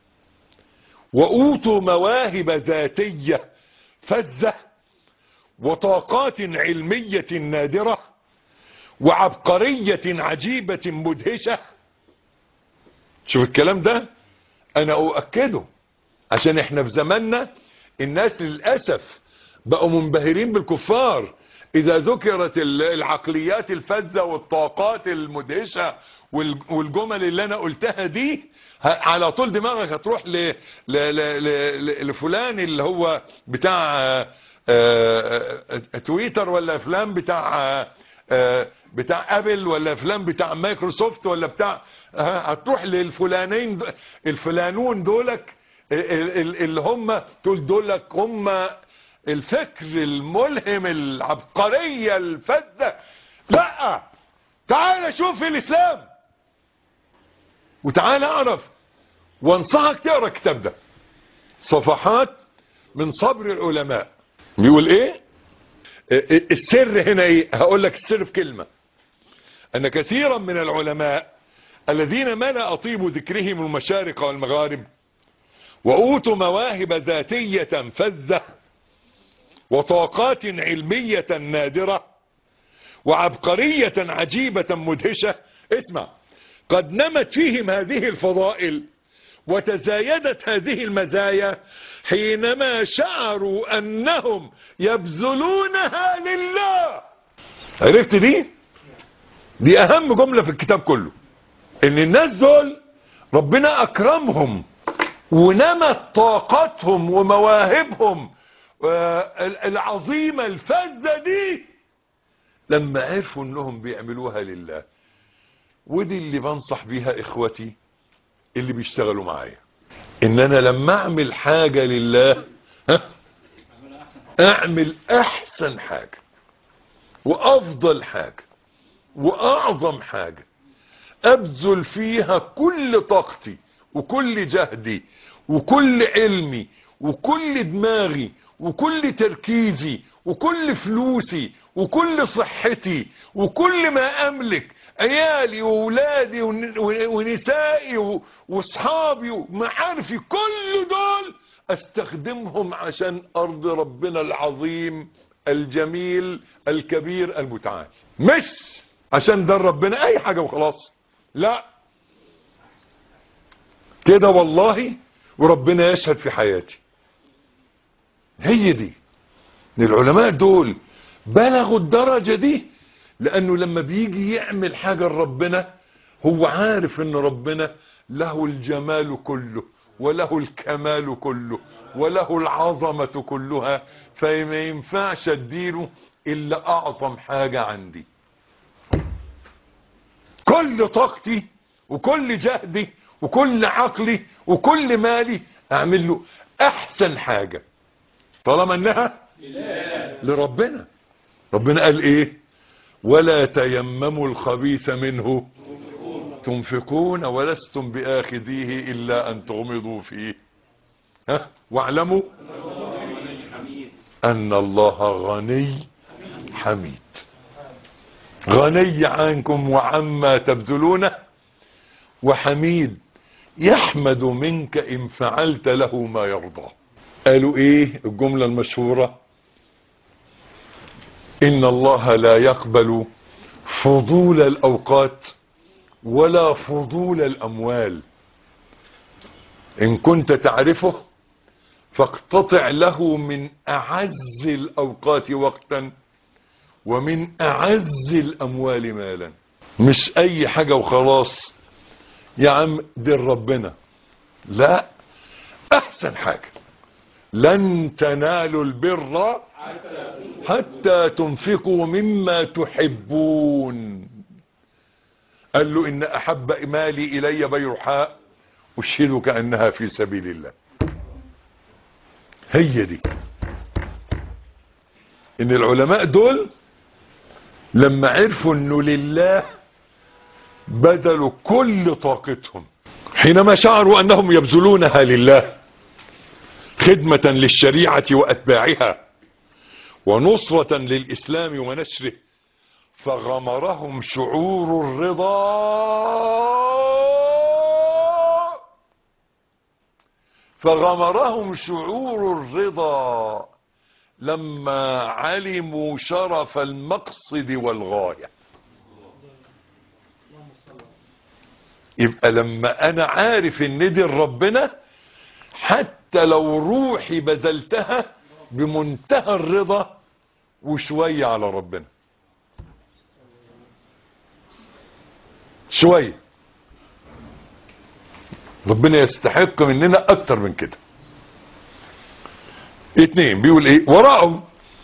وأوتوا مواهب ذاتية فزة وطاقات علمية نادرة وعبقرية عجيبة مدهشة شوف الكلام ده أنا أؤكده عشان احنا في زماننا الناس للأسف بقوا منبهرين بالكفار إذا ذكرت ال- العقليات الفذة والطاقات المدهشة وال- والجمل اللي أنا قلتها دي ه- على طول دماغك هتروح ل... ل... ل... ل... لفلان اللي هو بتاع آه، آه، آه، تويتر ولا فلان بتاع آه، آه، بتاع ابل ولا فلان بتاع مايكروسوفت ولا بتاع آه، هتروح للفلانين د- الفلانون دولك ال- ال- اللي هم دول دولك هم الفكر الملهم العبقرية الفذة لا تعال شوف الاسلام وتعال اعرف وانصحك تقرا الكتاب ده صفحات من صبر العلماء بيقول ايه إيه السر هنا ايه هقول لك السر في كلمة ان كثيرا من العلماء الذين ملأ طيب ذكرهم المشارق والمغارب وأوتوا مواهب ذاتية فذة وطاقات علمية نادرة وعبقرية عجيبة مدهشة اسمع قد نمت فيهم هذه الفضائل وتزايدت هذه المزايا حينما شعروا أنهم يبذلونها لله عرفت دي؟ دي أهم جملة في الكتاب كله إن الناس دول ربنا أكرمهم ونمت طاقتهم ومواهبهم آه، العظيمة الفذة دي لما عرفوا انهم بيعملوها لله ودي اللي بنصح بيها اخوتي اللي بيشتغلوا معايا ان انا لما اعمل حاجة لله ها اعمل احسن حاجة وافضل حاجة واعظم حاجة ابذل فيها كل طاقتي وكل جهدي وكل علمي وكل دماغي وكل تركيزي وكل فلوسي وكل صحتي وكل ما املك عيالي وولادي ون- ونسائي و- واصحابي ومعارفي كل دول استخدمهم عشان ارض ربنا العظيم الجميل الكبير المتعال مش عشان ده ربنا اي حاجة وخلاص لا كده والله وربنا يشهد في حياتي هي دي ان العلماء دول بلغوا الدرجة دي لانه لما بيجي يعمل حاجة لربنا هو عارف ان ربنا له الجمال كله وله الكمال كله وله العظمة كلها فما ينفعش اديله الا اعظم حاجة عندي كل طاقتي وكل جهدي وكل عقلي وكل مالي اعمل له احسن حاجة طالما انها لربنا ربنا قال ايه ولا تيمموا الخبيث منه تنفقون ولستم بآخذيه إلا أن تغمضوا فيه ها واعلموا أن الله غني حميد غني عنكم وعما تبذلونه وحميد يحمد منك إن فعلت له ما يرضى قالوا إيه الجملة المشهورة إن الله لا يقبل فضول الأوقات ولا فضول الأموال إن كنت تعرفه فاقتطع له من أعز الأوقات وقتا ومن أعز الأموال مالا مش أي حاجة وخلاص يا عم دي ربنا لا أحسن حاجة لن تنالوا البر حتى تنفقوا مما تحبون قال له إن أحب مالي إلي بيرحاء أشهدك أنها في سبيل الله هي دي إن العلماء دول لما عرفوا أنه لله بدلوا كل طاقتهم حينما شعروا أنهم يبذلونها لله خدمة للشريعة وأتباعها ونصرة للإسلام ونشره فغمرهم شعور الرضا فغمرهم شعور الرضا لما علموا شرف المقصد والغاية يبقى لما انا عارف ان دي ربنا حتى لو روحي بذلتها بمنتهى الرضا وشوية على ربنا شوية ربنا يستحق مننا اكتر من كده اتنين بيقول ايه وراءهم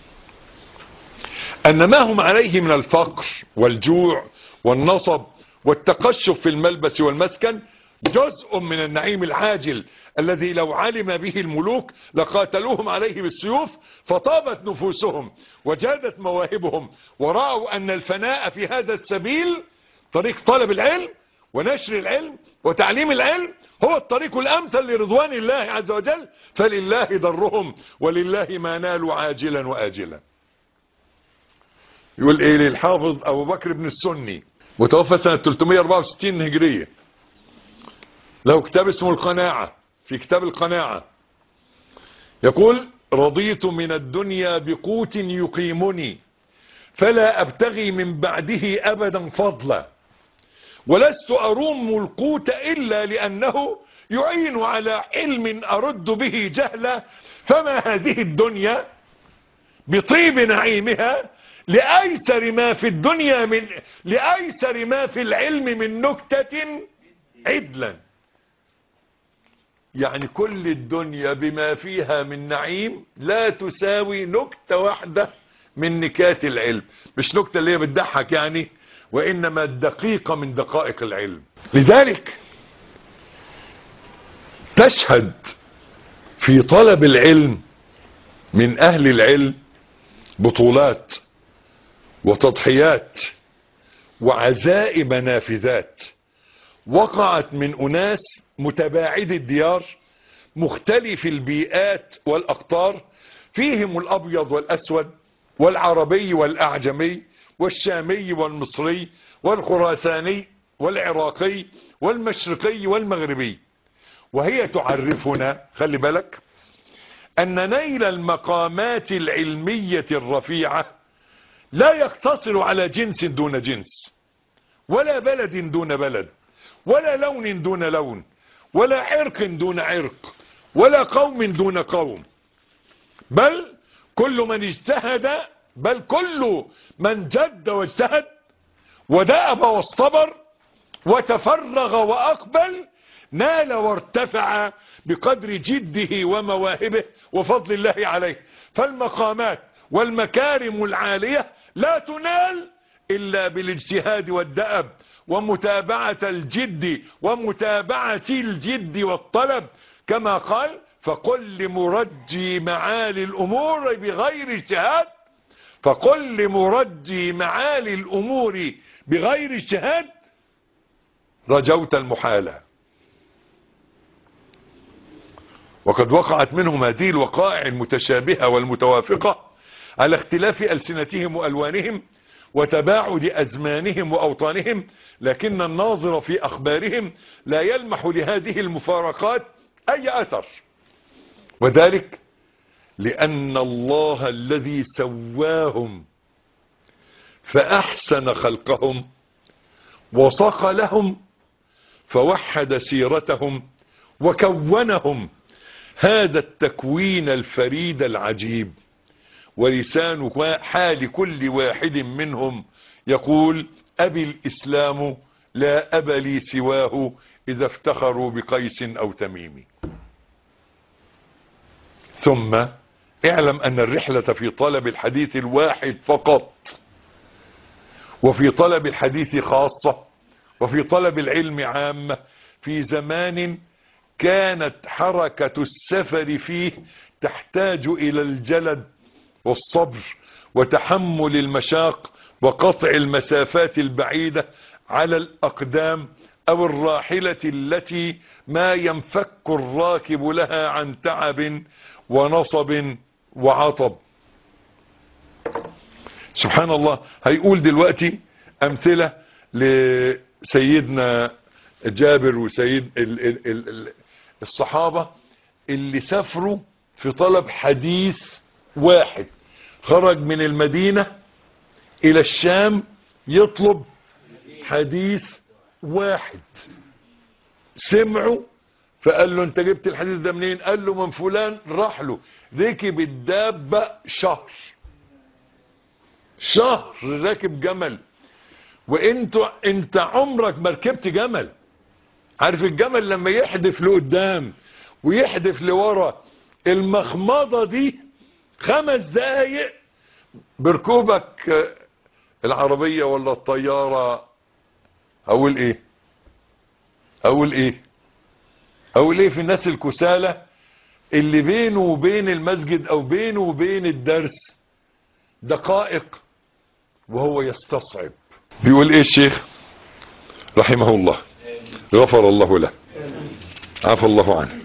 ان ما هم عليه من الفقر والجوع والنصب والتقشف في الملبس والمسكن جزء من النعيم العاجل الذي لو علم به الملوك لقاتلوهم عليه بالسيوف فطابت نفوسهم وجادت مواهبهم ورأوا أن الفناء في هذا السبيل طريق طلب العلم ونشر العلم وتعليم العلم هو الطريق الأمثل لرضوان الله عز وجل فلله ضرهم ولله ما نالوا عاجلا وآجلا يقول ايه للحافظ ابو بكر بن السني متوفى سنة 364 هجرية له كتاب اسمه القناعة في كتاب القناعة يقول رضيت من الدنيا بقوت يقيمني فلا أبتغي من بعده أبدا فضلا ولست أروم القوت إلا لأنه يعين على علم أرد به جهلا فما هذه الدنيا بطيب نعيمها لأيسر ما في الدنيا من لأيسر ما في العلم من نكتة عدلا يعني كل الدنيا بما فيها من نعيم لا تساوي نكتة واحدة من نكات العلم مش نكتة اللي هي بتضحك يعني وإنما الدقيقة من دقائق العلم لذلك تشهد في طلب العلم من أهل العلم بطولات وتضحيات وعزائم نافذات وقعت من أناس متباعد الديار مختلف البيئات والأقطار فيهم الأبيض والأسود والعربي والأعجمي والشامي والمصري والخراساني والعراقي والمشرقي والمغربي وهي تعرفنا خلي بالك أن نيل المقامات العلمية الرفيعة لا يقتصر على جنس دون جنس ولا بلد دون بلد ولا لون دون لون ولا عرق دون عرق ولا قوم دون قوم بل كل من اجتهد بل كل من جد واجتهد ودأب واصطبر وتفرغ وأقبل نال وارتفع بقدر جده ومواهبه وفضل الله عليه فالمقامات والمكارم العالية لا تنال إلا بالاجتهاد والدأب ومتابعة الجد ومتابعة الجد والطلب كما قال فقل لمرجي معالي الأمور بغير اجتهاد فقل لمرجي معالي الأمور بغير اجتهاد رجوت المحالة وقد وقعت منهم هذه الوقائع المتشابهة والمتوافقة على اختلاف ألسنتهم وألوانهم وتباعد أزمانهم وأوطانهم لكن الناظر في أخبارهم لا يلمح لهذه المفارقات أي أثر وذلك لأن الله الذي سواهم فأحسن خلقهم وصق لهم فوحد سيرتهم وكونهم هذا التكوين الفريد العجيب ولسان حال كل واحد منهم يقول أبي الإسلام لا أب لي سواه إذا افتخروا بقيس أو تميم ثم اعلم أن الرحلة في طلب الحديث الواحد فقط وفي طلب الحديث خاصة وفي طلب العلم عامة في زمان كانت حركة السفر فيه تحتاج إلى الجلد والصبر وتحمل المشاق وقطع المسافات البعيدة على الأقدام أو الراحلة التي ما ينفك الراكب لها عن تعب ونصب وعطب سبحان الله هيقول دلوقتي أمثلة لسيدنا جابر وسيد ال ال ال ال الصحابة اللي سافروا في طلب حديث واحد خرج من المدينة إلى الشام يطلب حديث واحد سمعوا فقال له انت جبت الحديث ده منين قال له من فلان راح له ركب الدابة شهر شهر راكب جمل وانت انت عمرك ما ركبت جمل عارف الجمل لما يحدف لقدام ويحدف لورا المخمضة دي خمس دقايق بركوبك العربية ولا الطيارة اقول ايه اقول ايه اقول ايه في الناس الكسالى اللي بينه وبين المسجد او بينه وبين الدرس دقائق وهو يستصعب بيقول ايه الشيخ رحمه الله غفر الله له عفى الله عنه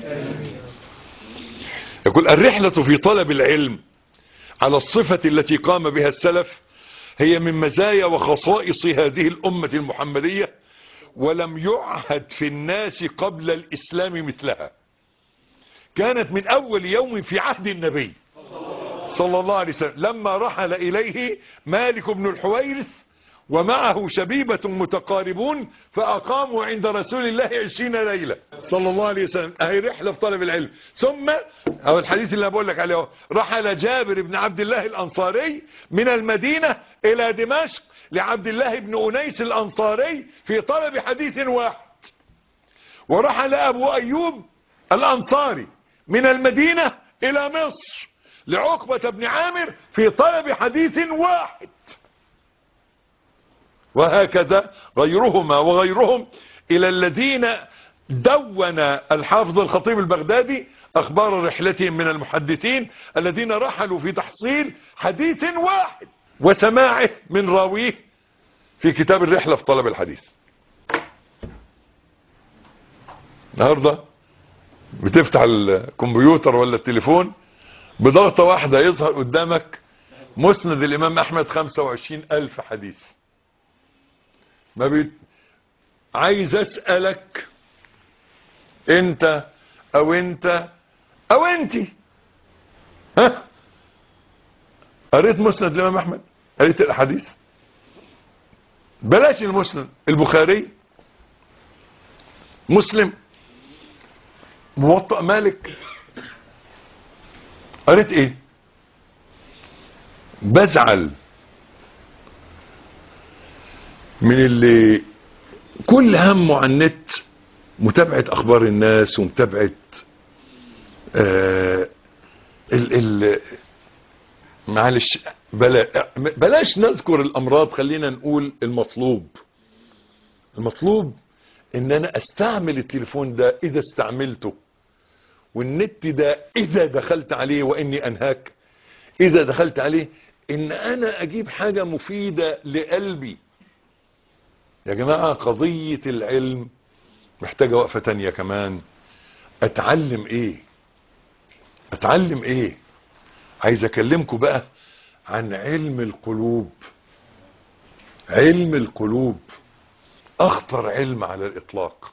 يقول الرحلة في طلب العلم على الصفة التي قام بها السلف هي من مزايا وخصائص هذه الأمة المحمدية ولم يعهد في الناس قبل الإسلام مثلها كانت من أول يوم في عهد النبي صلى الله عليه وسلم لما رحل إليه مالك بن الحويرث ومعه شبيبة متقاربون فأقاموا عند رسول الله عشرين ليلة صلى الله عليه وسلم أهي رحلة في طلب العلم ثم أو الحديث اللي بقول لك عليه رحل جابر بن عبد الله الأنصاري من المدينة إلى دمشق لعبد الله بن أنيس الأنصاري في طلب حديث واحد ورحل أبو أيوب الأنصاري من المدينة إلى مصر لعقبة بن عامر في طلب حديث واحد وهكذا غيرهما وغيرهم إلى الذين دون الحافظ الخطيب البغدادي أخبار رحلتهم من المحدثين الذين رحلوا في تحصيل حديث واحد وسماعه من راويه في كتاب الرحلة في طلب الحديث النهاردة بتفتح الكمبيوتر ولا التليفون بضغطة واحدة يظهر قدامك مسند الإمام أحمد 25 ألف حديث ما بيت... عايز أسألك انت او انت او انت ها قريت مسند الامام احمد قريت الاحاديث بلاش المسند البخاري مسلم موطأ مالك قريت ايه بزعل من اللي كل همه على النت متابعة اخبار الناس ومتابعة آه ال ال معلش بلا بلاش نذكر الامراض خلينا نقول المطلوب المطلوب ان انا استعمل التليفون ده اذا استعملته والنت ده اذا دخلت عليه واني انهاك اذا دخلت عليه ان انا اجيب حاجة مفيدة لقلبي يا جماعة قضية العلم محتاجة وقفة تانية كمان اتعلم ايه اتعلم ايه عايز اكلمكم بقى عن علم القلوب علم القلوب اخطر علم على الاطلاق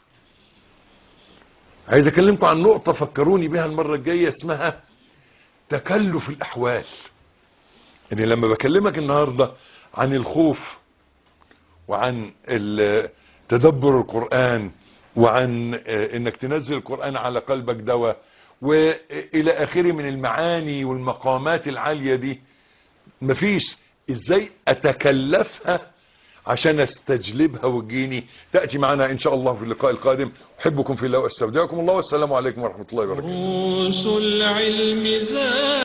عايز اكلمكم عن نقطة فكروني بها المرة الجاية اسمها تكلف الاحوال ان لما بكلمك النهاردة عن الخوف وعن تدبر القرآن وعن انك تنزل القرآن على قلبك دواء والى اخره من المعاني والمقامات العالية دي مفيش ازاي اتكلفها عشان استجلبها وتجيني تأتي معنا ان شاء الله في اللقاء القادم احبكم في الله واستودعكم الله والسلام عليكم ورحمة الله وبركاته رؤوس العلم زاد